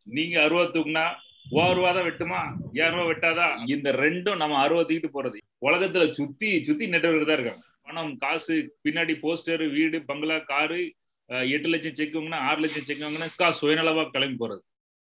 நீங்க அருவா தூக்குனா ஓ ரூபா தான் வெட்டுமா ஏன் ரூபா வெட்டாதா இந்த ரெண்டும் நம்ம அருவா தூக்கிட்டு போறது உலகத்துல சுத்தி சுத்தி நெட்வொர்க் தான் இருக்காங்க பணம் காசு பின்னாடி போஸ்டர் வீடு பங்களா காரு எட்டு லட்சம் செக் வாங்கினா ஆறு லட்சம் செக் வாங்கினா கா சுயநலவா கிளம்பி போறது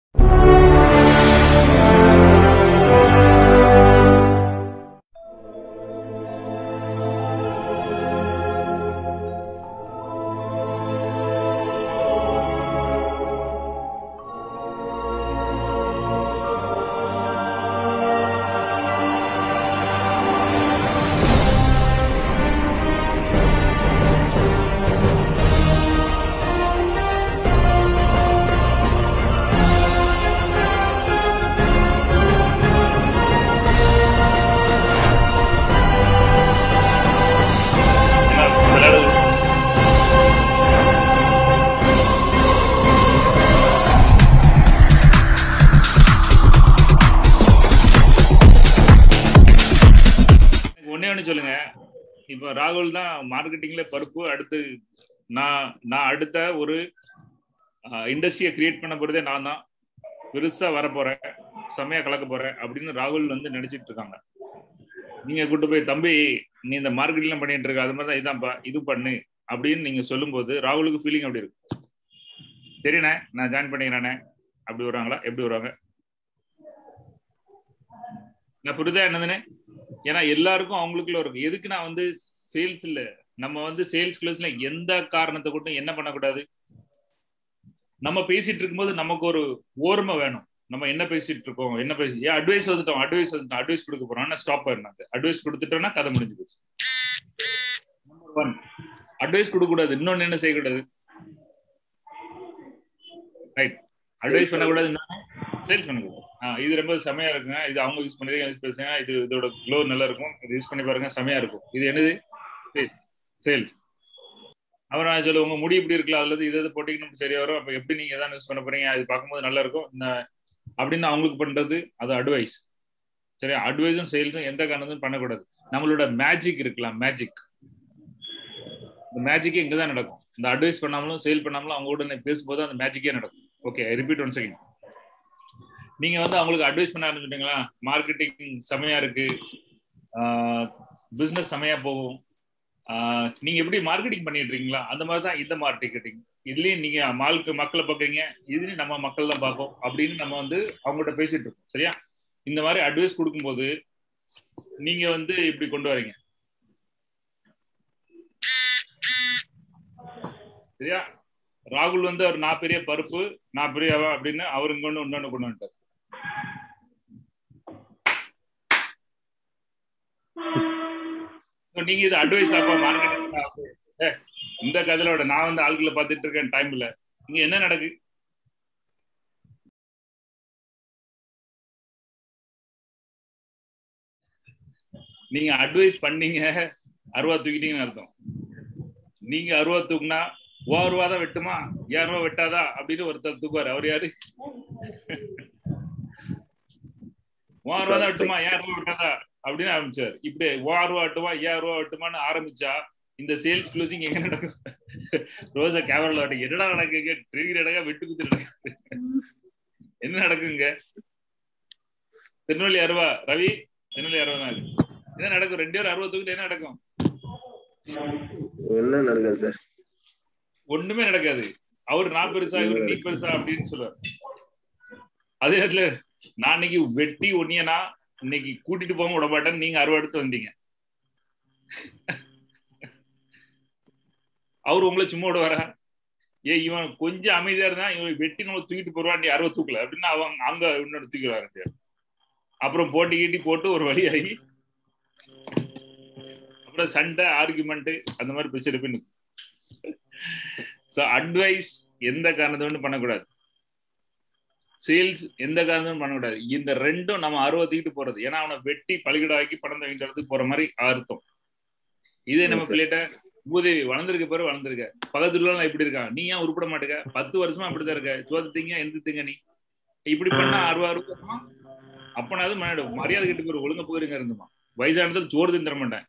ஒன்னே ஒன்று சொல்லுங்க இப்போ ராகுல் தான் மார்க்கெட்டிங்ல பருப்பு அடுத்து நான் நான் அடுத்த ஒரு இண்டஸ்ட்ரியை கிரியேட் பண்ண போறதே நான் தான் பெருசா வர போறேன் செம்மையா கலக்க போறேன் அப்படின்னு ராகுல் வந்து நினைச்சிட்டு இருக்காங்க நீங்க கூட்டு போய் தம்பி நீ இந்த மார்க்கெட்டிங்லாம் பண்ணிட்டு இருக்க அது மாதிரி தான் இதான்ப்பா இது பண்ணு அப்படின்னு நீங்க சொல்லும்போது ராகுலுக்கு ஃபீலிங் அப்படி இருக்கும் சரிண்ணே நான் ஜாயின் பண்ணிக்கிறேண்ணே அப்படி வருவாங்களா எப்படி வருவாங்க நான் புரிதா என்னதுன்னு ஏன்னா எல்லாருக்கும் அவங்களுக்குள்ள இருக்கும் எதுக்கு நான் வந்து சேல்ஸ் இல்ல நம்ம வந்து சேல்ஸ் கிளாஸ்ல எந்த காரணத்தை கொண்டும் என்ன பண்ணக்கூடாது நம்ம பேசிட்டு இருக்கும்போது நமக்கு ஒரு ஓர்மை வேணும் நம்ம என்ன பேசிட்டு இருக்கோம் என்ன பேசி ஏன் அட்வைஸ் வந்துட்டோம் அட்வைஸ் வந்துட்டோம் அட்வைஸ் கொடுக்க போறோம் ஸ்டாப் ஆயிருந்தாங்க அட்வைஸ் கொடுத்துட்டோம்னா கதை முடிஞ்சு போச்சு நம்பர் ஒன் அட்வைஸ் கொடுக்க கூடாது இன்னொன்னு என்ன செய்யக்கூடாது ரைட் அட்வைஸ் பண்ணக்கூடாது சேல்ஸ் பண்ணக்கூடாது இது ரொம்ப செமையா இருக்குங்க இது அவங்க யூஸ் பண்ணி யூஸ் பேசுங்க இது இதோட க்ளோ நல்லா இருக்கும் இது யூஸ் பண்ணி பாருங்க செமையா இருக்கும் இது என்னது சேல்ஸ் அப்புறம் நான் சொல்ல உங்க முடி இப்படி இருக்கலாம் அல்லது இது எது போட்டீங்கன்னு சரியா வரும் அப்ப எப்படி நீங்க தான் யூஸ் பண்ண போறீங்க அது பார்க்கும்போது நல்லா இருக்கும் இந்த அப்படின்னு அவங்களுக்கு பண்றது அது அட்வைஸ் சரியா அட்வைஸும் சேல்ஸும் எந்த காரணத்தும் பண்ணக்கூடாது நம்மளோட மேஜிக் இருக்கலாம் மேஜிக் இந்த மேஜிக்கே இங்க தான் நடக்கும் இந்த அட்வைஸ் பண்ணாமலும் சேல் பண்ணாமலும் அவங்க கூட பேசும்போது அந்த மேஜிக்கே நடக்கும் ஓகே ரிப்பீட் ஒன் செகண்ட் நீங்க வந்து அவங்களுக்கு அட்வைஸ் பண்ண ஆரம்பிச்சிட்டீங்களா மார்க்கெட்டிங் செமையா இருக்கு பிசினஸ் செமையா போகும் நீங்க எப்படி மார்க்கெட்டிங் பண்ணிட்டு இருக்கீங்களா அந்த மாதிரி தான் இந்த மார்க்கெட்டிங் இதுலயும் நீங்க மாலுக்கு மக்களை பார்க்குறீங்க இதுலயும் நம்ம மக்கள் தான் பார்ப்போம் அப்படின்னு நம்ம வந்து அவங்ககிட்ட பேசிட்டு இருக்கோம் சரியா இந்த மாதிரி அட்வைஸ் கொடுக்கும்போது நீங்க வந்து இப்படி கொண்டு வரீங்க சரியா ராகுல் வந்து அவர் நான் பெரிய பருப்பு நான் பெரியவா அப்படின்னு அவர் இங்க ஒண்ணு இன்னொன்னு கொண்டு வந்துட்டார் நீங்க இது அட்வைஸ் ஆப்பா மார்க்கெட்டிங் இந்த கதையோட நான் வந்து ஆட்களை பார்த்துட்டு இருக்கேன் டைம்ல இங்க என்ன நடக்கு நீங்க அட்வைஸ் பண்ணீங்க அருவா தூக்கிட்டீங்கன்னு அர்த்தம் நீங்க அருவா தூக்குனா ஓ ரூபா தான் வெட்டுமா ஏன் ரூபா வெட்டாதா அப்படின்னு ஒருத்தர் தூக்குவாரு அவர் யாரு ஓ ரூபா தான் வெட்டுமா ஏன் ரூபா வெட்டாதா அப்படின்னு ஆரம்பிச்சார் இப்படி ஓ ரூபா வெட்டுமா ஏன் ரூபா வெட்டுமான்னு ஆரம்பிச்சா இந்த சேல்ஸ் க்ளோசிங் எங்க நடக்கும் ரோசா கேமரா வாட்டி என்னடா நடக்குங்க ட்ரிகர் நடக்க வெட்டு குத்து நடக்குது என்ன நடக்குங்க திருநெல்வேலி அருவா ரவி திருநெல்வேலி அருவா தான் என்ன நடக்கும் ரெண்டு பேரும் அறுபத்துக்கு என்ன நடக்கும் என்ன நடக்காது சார் ஒண்ணுமே நடக்காது அவர் நான் பெருசா இவர் நீ பெருசா அப்படின்னு சொல்லுவார் அதே நேரத்துல நான் இன்னைக்கு வெட்டி ஒன்னியனா இன்னைக்கு கூட்டிட்டு போக விட மாட்டேன் நீங்க அறுவை எடுத்து வந்தீங்க அவர் உங்களை சும்மா விடுவாரா ஏ இவன் கொஞ்சம் அமைதியா இருந்தா இவன் வெட்டி நம்ம தூக்கிட்டு போடுவான் நீ அறுவை தூக்கல அப்படின்னு அவங்க அங்க இன்னொரு தூக்கிடுவாரு அப்புறம் போட்டி கீட்டி போட்டு ஒரு வழி ஆகி அப்புறம் சண்டை ஆர்குமெண்ட் அந்த மாதிரி பிரச்சனை பண்ணு ஸோ அட்வைஸ் எந்த காரணத்தை கொண்டு பண்ணக்கூடாது சேல்ஸ் எந்த காரணமும் பண்ணக்கூடாது இந்த ரெண்டும் நம்ம அறுபத்திக்கிட்டு போறது ஏன்னா அவனை வெட்டி பழுகிடாக்கி பணம் தங்கிட்டு போற மாதிரி அர்த்தம் இதே நம்ம பிள்ளைகிட்ட பூதேவி வளர்ந்துருக்க பேரு வளர்ந்துருக்க பக்கத்துல இப்படி இருக்கான் நீ ஏன் உருப்பட மாட்டேங்க பத்து வருஷமா அப்படிதான் இருக்க சோத்து திங்க எந்த திங்க நீ இப்படி பண்ணா அறுபது வருஷமா அப்பனாவது மனிடம் மரியாதை கிட்ட ஒரு ஒழுங்க போயிருங்க இருந்துமா வயசானது சோறு தின்னு தர மாட்டேன்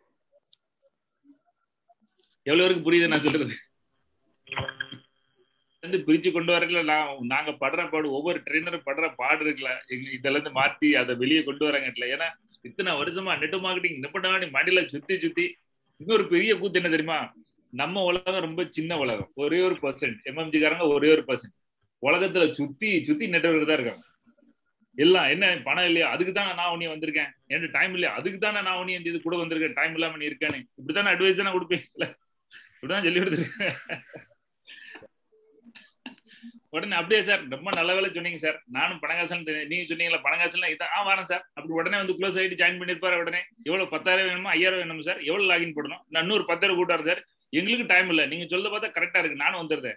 எவ்வளவு வரைக்கும் புரியுது நான் சொல்றது இருந்து பிரிச்சு கொண்டு வரல நான் நாங்க படுற பாடு ஒவ்வொரு ட்ரெயினரும் படுற பாடு இருக்குல்ல எங்க இதுல இருந்து மாத்தி அதை வெளியே கொண்டு வராங்க ஏன்னா இத்தனை வருஷமா நெட் மார்க்கெட்டிங் நிப்பட்டாடி மடியில சுத்தி சுத்தி இன்னொரு பெரிய கூத்து என்ன தெரியுமா நம்ம உலகம் ரொம்ப சின்ன உலகம் ஒரே ஒரு பர்சன்ட் எம்எம்ஜிக்காரங்க ஒரே ஒரு பர்சன்ட் உலகத்துல சுத்தி சுத்தி நெட்வொர்க் தான் இருக்காங்க எல்லாம் என்ன பணம் இல்லையா அதுக்கு தானே நான் உனிய வந்திருக்கேன் என்கிட்ட டைம் இல்லையா அதுக்கு தானே நான் உனிய இது கூட வந்திருக்கேன் டைம் இல்லாம நீ இருக்கேன்னு இப்படித்தானே அட்வைஸ் தானே கொடுப்பீங்கல்ல இப்படிதான் சொல்லி கொடுத்துருக்கேன் உடனே அப்படியே சார் ரொம்ப நல்ல வேலை சொன்னீங்க சார் நானும் பணங்காசல் நீங்க சொன்னீங்களா பணங்காசல் இதான் ஆ வரேன் சார் அப்படி உடனே வந்து க்ளோஸ் ஆகிட்டு ஜாயின் பண்ணிருப்பாரு உடனே எவ்வளவு பத்தாயிரம் வேணுமோ ஐயாயிரம் வேணுமா சார் எவ்வளவு லாகின் போடணும் நான் இன்னொரு பத்தாயிரம் கூட்டாரு சார் எங்களுக்கு டைம் இல்ல நீங்க சொல்ல பார்த்தா கரெக்டா இருக்கு நானும் வந்துருந்தேன்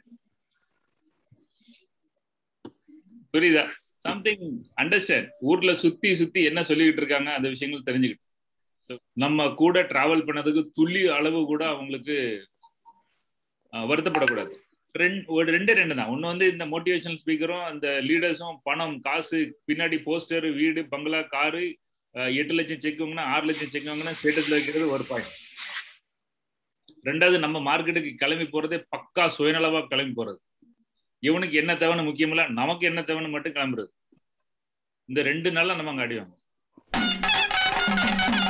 புரியுதா சம்திங் அண்டர்ஸ்டாண்ட் ஊர்ல சுத்தி சுத்தி என்ன சொல்லிக்கிட்டு இருக்காங்க அந்த விஷயங்கள் தெரிஞ்சுக்கிட்டு நம்ம கூட டிராவல் பண்ணதுக்கு துள்ளி அளவு கூட அவங்களுக்கு வருத்தப்படக்கூடாது ஒரு ரெண்டே ரெண்டு தான் ஒன்னு வந்து இந்த மோட்டிவேஷனல் ஸ்பீக்கரும் அந்த லீடர்ஸும் பணம் காசு பின்னாடி போஸ்டர் வீடு பங்களா காரு எட்டு லட்சம் செக் வாங்கினா ஆறு லட்சம் செக் வாங்கினா ஸ்டேட்டஸ்ல வைக்கிறது ஒரு பாயிண்ட் ரெண்டாவது நம்ம மார்க்கெட்டுக்கு கிளம்பி போறதே பக்கா சுயநலவா கிளம்பி போறது இவனுக்கு என்ன தேவைன்னு முக்கியம் இல்ல நமக்கு என்ன தேவைன்னு மட்டும் கிளம்புறது இந்த ரெண்டு நாள்ல நம்ம அங்க அடி வாங்க